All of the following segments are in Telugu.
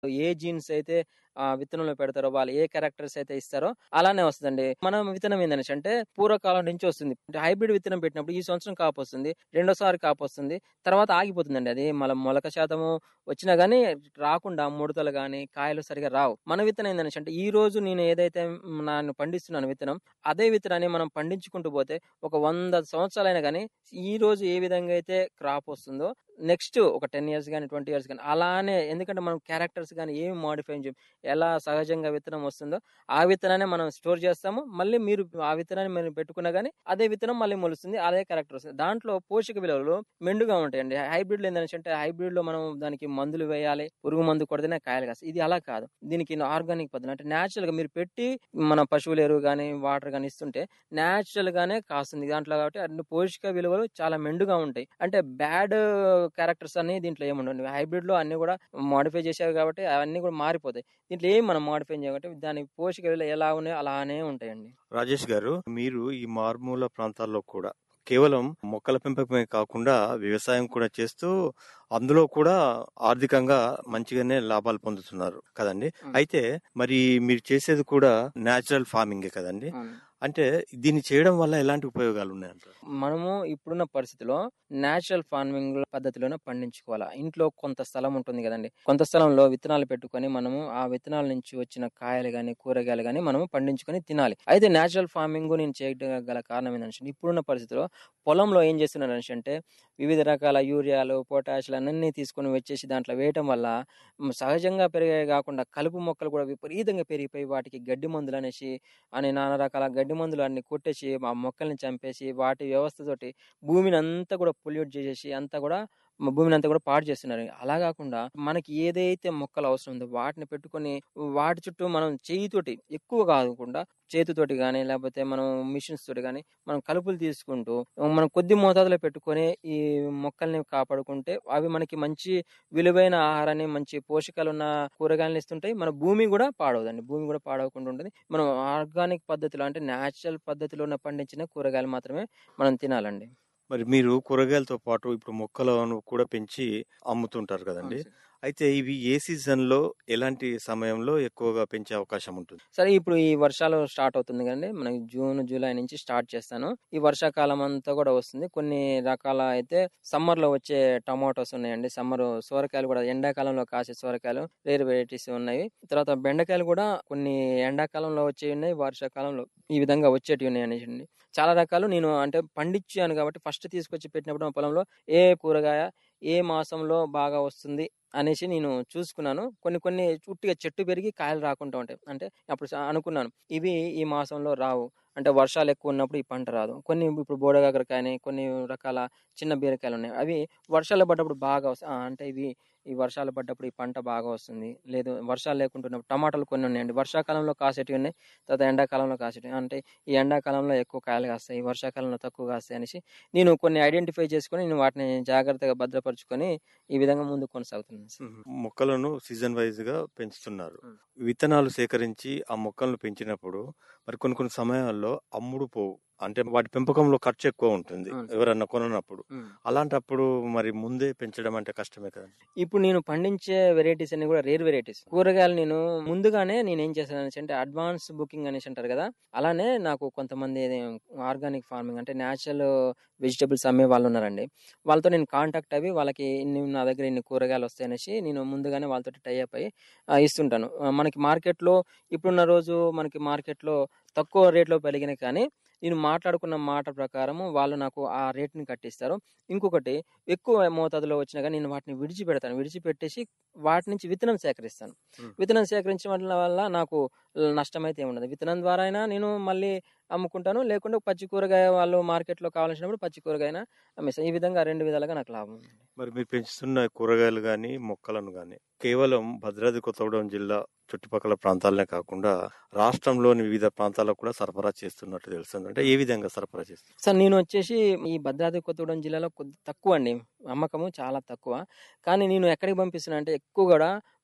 ఏ జీన్స్ అయితే ఆ విత్తనంలో పెడతారో వాళ్ళు ఏ క్యారెక్టర్స్ అయితే ఇస్తారో అలానే వస్తుందండి మనం విత్తనం ఏంటనేసి అంటే పూర్వకాలం నుంచి వస్తుంది అంటే హైబ్రిడ్ విత్తనం పెట్టినప్పుడు ఈ సంవత్సరం కాపు వస్తుంది రెండోసారి కాపు వస్తుంది తర్వాత ఆగిపోతుందండి అది మళ్ళీ మొలక శాతము వచ్చినా గానీ రాకుండా ముడతలు గానీ కాయలు సరిగా రావు మన విత్తనం ఏంటనేసి అంటే ఈ రోజు నేను ఏదైతే నేను పండిస్తున్నాను విత్తనం అదే విత్తనాన్ని మనం పండించుకుంటూ పోతే ఒక వంద సంవత్సరాలైనా కానీ ఈ రోజు ఏ విధంగా అయితే క్రాప్ వస్తుందో నెక్స్ట్ ఒక టెన్ ఇయర్స్ కానీ ట్వంటీ ఇయర్స్ కానీ అలానే ఎందుకంటే మనం క్యారెక్టర్స్ కానీ ఏమి మాడిఫై చేయం ఎలా సహజంగా విత్తనం వస్తుందో ఆ విత్తనాన్ని మనం స్టోర్ చేస్తాము మళ్ళీ మీరు ఆ విత్తనాన్ని మీరు పెట్టుకున్నా కానీ అదే విత్తనం మళ్ళీ మొలుస్తుంది అదే క్యారెక్టర్ వస్తుంది దాంట్లో పోషక విలువలు మెండుగా ఉంటాయండి హైబ్రిడ్ ఏంటంటే హైబ్రిడ్ లో మనం దానికి మందులు వేయాలి పురుగు మందు కొడితేనే కాయలు కాస్తాయి ఇది అలా కాదు దీనికి ఆర్గానిక్ పద్ధతి అంటే న్యాచురల్ గా మీరు పెట్టి మన పశువుల ఎరువు కానీ వాటర్ కానీ ఇస్తుంటే న్యాచురల్ గానే కాస్తుంది దాంట్లో కాబట్టి అన్ని పోషక విలువలు చాలా మెండుగా ఉంటాయి అంటే బ్యాడ్ క్యారెక్టర్స్ అన్ని దీంట్లో ఏముండవు హైబ్రిడ్ లో అన్ని కూడా మాడిఫై చేశారు కాబట్టి అవన్నీ కూడా మారిపోతాయి దీంట్లో ఏం మనం మాడిఫై చేయం కాబట్టి దాని పోషక విలువలు ఎలా ఉన్నాయో అలానే ఉంటాయండి రాజేష్ గారు మీరు ఈ మారుమూల ప్రాంతాల్లో కూడా కేవలం మొక్కల పెంపకమే కాకుండా వ్యవసాయం కూడా చేస్తూ అందులో కూడా ఆర్థికంగా మంచిగానే లాభాలు పొందుతున్నారు కదండి అవును. అయితే మరి మీరు చేసేది కూడా నేచురల్ ఫార్మింగే కదండి అంటే దీన్ని చేయడం వల్ల ఎలాంటి ఉపయోగాలు ఉన్నాయంటారు మనము ఇప్పుడున్న పరిస్థితిలో నేచురల్ ఫార్మింగ్ పద్ధతిలోనే పండించుకోవాలి ఇంట్లో కొంత స్థలం ఉంటుంది కదండి కొంత స్థలంలో విత్తనాలు పెట్టుకొని మనము ఆ విత్తనాల నుంచి వచ్చిన కాయలు గాని కూరగాయలు గాని మనము పండించుకొని తినాలి అయితే నేచురల్ ఫార్మింగ్ నేను చేయడం గల కారణం ఏంటంటే ఇప్పుడున్న పరిస్థితిలో పొలంలో ఏం చేస్తున్నారు అంటే వివిధ రకాల యూరియాలు పొటాషియాలు అన్నీ తీసుకొని వచ్చేసి దాంట్లో వేయటం వల్ల మ్, సహజంగా పెరిగే కాకుండా కలుపు మొక్కలు కూడా విపరీతంగా పెరిగిపోయి వాటికి గడ్డి మందులు అనేసి అని నానా రకాల గడ్డి మందులు అన్ని కొట్టేసి ఆ మొక్కల్ని చంపేసి వాటి వ్యవస్థతోటి భూమిని అంతా కూడా పొల్యూట్ చేసేసి అంతా కూడా మ- భూమిని అంతా కూడా పాడు చేస్తున్నారు అలా కాకుండా మనకి ఏదైతే మొక్కలు అవసరం ఉందో వాటిని పెట్టుకొని వాటి చుట్టూ మనం చేయితోటి ఎక్కువ కాకుండా చేతితోటి కానీ లేకపోతే మనం మిషన్స్ తోటి కానీ మనం కలుపులు తీసుకుంటూ మనం కొద్ది మోతాదులో పెట్టుకొని ఈ మొక్కల్ని కాపాడుకుంటే అవి మనకి మంచి విలువైన ఆహారాన్ని మంచి పోషకాలు ఉన్న కూరగాయలు ఇస్తుంటాయి మన భూమి కూడా పాడవదండి భూమి కూడా పాడవకుండా ఉంటుంది మనం ఆర్గానిక్ పద్ధతిలో అంటే న్యాచురల్ పద్ధతిలో ఉన్న పండించిన కూరగాయలు మాత్రమే మనం తినాలండి మరి మీరు కూరగాయలతో పాటు ఇప్పుడు మొక్కలను కూడా పెంచి అమ్ముతుంటారు కదండి అయితే ఇవి ఏ సీజన్ లో ఎలాంటి సమయంలో ఎక్కువగా పెంచే అవకాశం ఉంటుంది సరే ఇప్పుడు ఈ వర్షాలు స్టార్ట్ అవుతుంది కదండి మనకి జూన్ జూలై నుంచి స్టార్ట్ చేస్తాను ఈ వర్షాకాలం అంతా కూడా వస్తుంది కొన్ని రకాల అయితే సమ్మర్ లో వచ్చే టమాటోస్ ఉన్నాయండి సమ్మర్ సోరకాయలు కూడా ఎండాకాలంలో కాసే సోరకాయలు వేరు వెరైటీస్ ఉన్నాయి తర్వాత బెండకాయలు కూడా కొన్ని ఎండాకాలంలో వచ్చేవి ఉన్నాయి వర్షాకాలంలో ఈ విధంగా వచ్చేటివి ఉన్నాయి అనేసి చాలా రకాలు నేను అంటే పండించాను కాబట్టి ఫస్ట్ తీసుకొచ్చి పెట్టినప్పుడు మా పొలంలో ఏ కూరగాయ ఏ మాసంలో బాగా వస్తుంది అనేసి నేను చూసుకున్నాను కొన్ని కొన్ని చుట్టిగా చెట్టు పెరిగి కాయలు రాకుండా ఉంటాయి అంటే అప్పుడు స- అనుకున్నాను ఇవి ఈ మాసంలో రావు అంటే వర్షాలు ఎక్కువ ఉన్నప్పుడు ఈ పంట రాదు కొన్ని ఇప్పుడు బోడగాకరకాయని కొన్ని రకాల చిన్న బీరకాయలు ఉన్నాయి అవి వర్షాలు పడ్డప్పుడు బాగా వస్తాయి ఆ, అంటే ఇవి ఈ వర్షాలు పడ్డప్పుడు ఈ పంట బాగా వస్తుంది లేదు వర్షాలు లేకుంటున్నప్పుడు టమాటాలు కొన్ని ఉన్నాయండి వర్షాకాలంలో కాసేటివి ఉన్నాయి తర్వాత ఎండాకాలంలో కాసేటివి అంటే ఈ ఎండాకాలంలో ఎక్కువ కాయలు కాస్తాయి ఈ వర్షాకాలంలో తక్కువ కాస్తాయి అనేసి నేను కొన్ని ఐడెంటిఫై చేసుకొని నేను వాటిని జాగ్రత్తగా భద్రపరుచుకొని ఈ విధంగా ముందుకు కొనసాగుతున్నాను సార్. మొక్కలను సీజన్ వైజ్ గా పెంచుతున్నారు మ్మ్. విత్తనాలు సేకరించి ఆ మొక్కలను పెంచినప్పుడు మరి కొన్ని కొన్ని సమయాల్లో అమ్ముడు పోవు అంటే వాటి పెంపకంలో ఖర్చు ఎక్కువ ఉంటుంది అవును. ఎవరన్నా కొననప్పుడు ఉమ్. అలాంటప్పుడు మరి ముందే పెంచడం అంటే కష్టమే కదా ఇప్పుడు నేను పండించే వెరైటీస్ అన్ని కూడా రేర్ వెరైటీస్ కూరగాయలు నేను ముందుగానే నేను ఏం చేశాను అనేసి అంటే అడ్వాన్స్ బుకింగ్ అనేసి అంటారు కదా అలానే నాకు కొంతమంది ఆర్గానిక్ ఫార్మింగ్ అంటే న్యాచురల్ వెజిటబుల్స్ అమ్మే వాళ్ళు ఉన్నారండి వాళ్ళతో నేను కాంటాక్ట్ అయ్యి వాళ్ళకి ఇన్ని నా దగ్గర ఇన్ని కూరగాయలు వస్తాయనేసి నేను ముందుగానే వాళ్ళతో టైఅప్ అయ్యి ఆ, ఇస్తుంటాను ఆ, మనకి మార్కెట్లో ఇప్పుడున్న రోజు మనకి మార్కెట్లో తక్కువ రేట్లో పెరిగినాయి కానీ నేను మాట్లాడుకున్న మాట ప్రకారము వాళ్ళు నాకు ఆ రేట్ని కట్టిస్తారు ఇంకొకటి ఎక్కువ మోతాదులో వచ్చినా కానీ నేను వాటిని విడిచిపెడతాను విడిచిపెట్టేసి వాటి నుంచి విత్తనం సేకరిస్తాను Hmm. విత్తనం సేకరించడం వల్ల నాకు నష్టం అయితే ఉండదు విత్తనం ద్వారా అయినా నేను మళ్ళీ అమ్ముకుంటాను లేకుంటే పచ్చి కూరగాయ వాళ్ళు మార్కెట్లో కావాల్సినప్పుడు పచ్చి కూరగాయ అమ్మేస్తాను ఈ విధంగా రెండు విధాలుగా నాకు లాభం ఉంది మరి మీరు పెంచుతున్న కూరగాయలు గాని మొక్కలను గాని కేవలం భద్రాద్రి కొత్తగూడెం జిల్లా చుట్టుపక్కల ప్రాంతాలనే కాకుండా రాష్ట్రంలోని వివిధ ప్రాంతాలకు కూడా సరఫరా చేస్తున్నట్టు తెలుస్తుంది అంటే ఏ విధంగా సరఫరా చేస్తారు సార్ నేను వచ్చేసి ఈ భద్రాద్రి కొత్తగూడెం జిల్లాలో కొద్ది తక్కువ అండి అమ్మకము చాలా తక్కువ కానీ నేను ఎక్కడికి పంపిస్తున్నా అంటే ఎక్కువ కూడా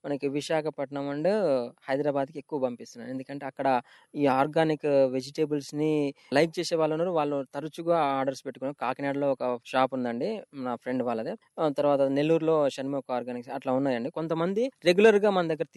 మనకి విశాఖపట్నం అండ్ హైదరాబాద్‌కి ఎక్కువ పంపిస్తున్నాను. ఎందుకంటే అక్కడ ఈ ఆర్గానిక్ వెజిటబుల్స్‌ని లైక్ చేసే వాళ్ళున్నారు. వాళ్ళు తరచుగా ఆర్డర్స్ పెట్టుకున్నారు. కాకినాడలో ఒక షాప్ ఉందండి. నా ఫ్రెండ్ వాళ్ళది. ఆహ్, తర్వాత నెల్లూరులో షణ్ముఖ్ ఆర్గానిక్స్ అట్లా ఉన్నాయండి. కొంతమంది రెగ్యులర్‌గా మన దగ్గర